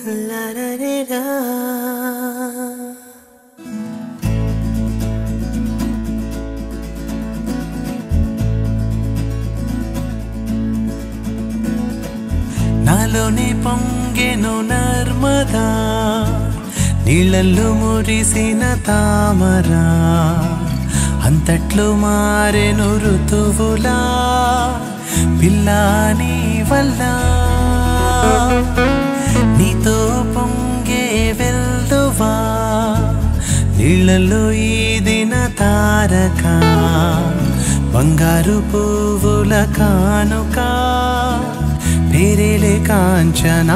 La-da-da-da. నాలోని పొంగెను నర్మదా నీళ్ళల్లో మురిసిన తామరా అంతట్లో మారెను ఋతువులా పిల్లాని వల్ల నీతో పొంగే వెల్దువా నీళ్ళలో ఈదిన తారక బంగారు పువ్వుల కానుక పేరేలే కాంచనా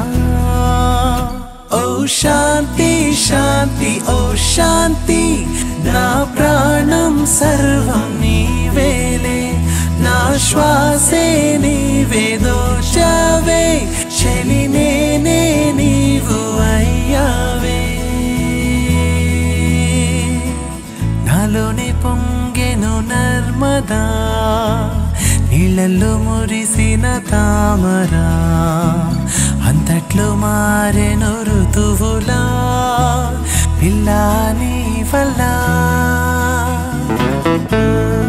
ఓ శాంతి శాంతి ఓ శాంతి నా ప్రాణం సర్వం నీవేలే నా శ్వాసే నీవే దోచవే చలి నేనే నీవు అయ్యావే నాలోని పొంగెను నర్మదా నీళ్ళల్లో మురిసిన తామరా అంతట్లో మారెను ఋతువులా పిల్లాని వల్ల